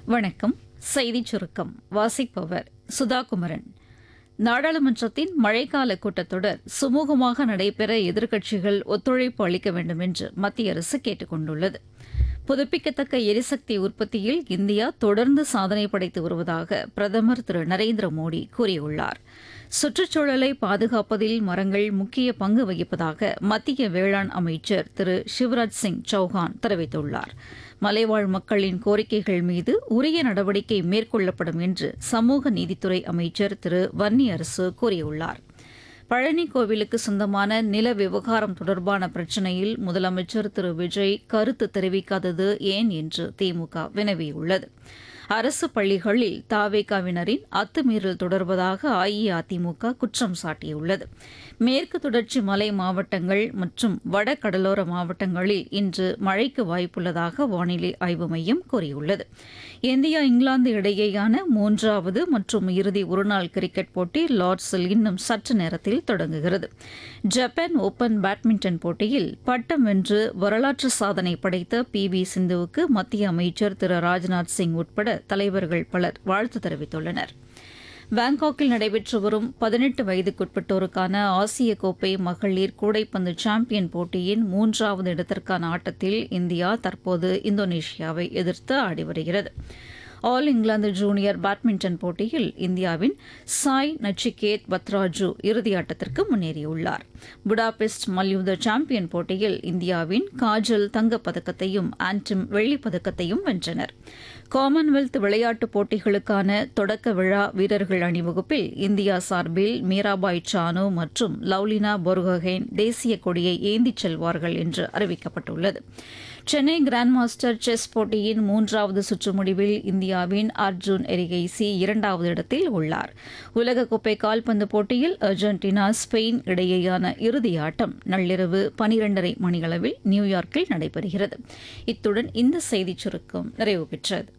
வணக்கம் செய்திச் சுருக்கம் வாசிப்பவர் சுதா குமரன் நாடாளுமன்றத்தின் மழைக்கால கூட்டத்தொடர் சுமூகமாக நடைபெற எதிர்க்கட்சிகள் ஒத்துழைப்பு அளிக்க வேண்டும் என்று மத்திய அரசு கேட்டுக் கொண்டுள்ளது புதுப்பிக்கத்தக்க எரிசக்தி உற்பத்தியில் இந்தியா தொடர்ந்து சாதனை படைத்து வருவதாக பிரதமர் திரு நரேந்திர மோடி கூறியுள்ளார் சுற்றுச்சூழலை பாதுகாப்பதில் மரங்கள் முக்கிய பங்கு வகிப்பதாக மத்திய வேளாண் அமைச்சர் திரு சிவராஜ் சிங் சௌஹான் தெரிவித்துள்ளார் மலைவாழ் மக்களின் கோரிக்கைகள் மீது உரிய நடவடிக்கை மேற்கொள்ளப்படும் என்று சமூக நீதித்துறை அமைச்சர் திரு வன்னி அரசு கூறியுள்ளார் பழனி கோவிலுக்கு சொந்தமான நில விவகாரம் தொடர்பான பிரச்சினையில் முதலமைச்சர் திரு விஜய் கருத்து தெரிவிக்காதது ஏன் என்று திமுக வினவியுள்ளது அரசு பள்ளிகளில் தாவேகாவினரின் அத்துமீறல் தொடர்வதாக அஇஅதிமுக குற்றம் சாட்டியுள்ளது மேற்கு தொடர்ச்சி மலை மாவட்டங்கள் மற்றும் வட கடலோர மாவட்டங்களில் இன்று மழைக்கு வாய்ப்புள்ளதாக வானிலை ஆய்வு மையம் கூறியுள்ளது இந்தியா இங்கிலாந்து இடையேயான மூன்றாவது மற்றும் இறுதி ஒருநாள் கிரிக்கெட் போட்டி லார்ட்ஸில் இன்னும் சற்று நேரத்தில் தொடங்குகிறது ஜப்பான் ஓபன் பேட்மிண்டன் போட்டியில் பட்டம் வென்று வரலாற்று சாதனை படைத்த பி வி சிந்துவுக்கு மத்திய அமைச்சர் திரு ராஜ்நாத் சிங் உட்பட தலைவர்கள் பலர் வாழ்த்து தெரிவித்துள்ளனர் பாங்காக்கில் நடைபெற்று வரும் பதினெட்டு வயதுக்குட்பட்டோருக்கான ஆசிய கோப்பை மகளிர் கூடைப்பந்து சாம்பியன் போட்டியின் மூன்றாவது இடத்திற்கான ஆட்டத்தில் இந்தியா தற்போது இந்தோனேஷியாவை எதிர்த்து ஆடி வருகிறது ஆல் இங்கிலாந்து ஜூனியர் பேட்மிண்டன் போட்டியில் இந்தியாவின் சாய் நச்சிகேத் பத்ராஜு இறுதியாட்டத்திற்கு முன்னேறியுள்ளார் புடாபெஸ்ட் மல்யுத்த சாம்பியன் போட்டியில் இந்தியாவின் காஜல் தங்கப்பதக்கத்தையும் ஆன்டிம் வெள்ளிப்பதக்கத்தையும் வென்றனர் காமன்வெல்த் விளையாட்டுப் போட்டிகளுக்கான தொடக்க விழா வீரர்கள் அணிவகுப்பில் இந்தியா சார்பில் மீராபாய் சானு மற்றும் லவ்லினா பொர்கோஹென் தேசிய கொடியை ஏந்திச் செல்வார்கள் என்று அறிவிக்கப்பட்டுள்ளது சென்னை கிராண்ட் மாஸ்டர் செஸ் போட்டியின் மூன்றாவது சுற்று முடிவில் இந்தியாவின் அர்ஜுன் எரிகைசி இரண்டாவது இடத்தில் உள்ளார் உலகக்கோப்பை கால்பந்து போட்டியில் அர்ஜென்டினா ஸ்பெயின் இடையேயான இறுதி ஆட்டம் நள்ளிரவு பனிரெண்டரை மணியளவில் நியூயார்க்கில் நடைபெறுகிறது இத்துடன் இந்த செய்திச் சுருக்கம் நிறைவு பெற்றது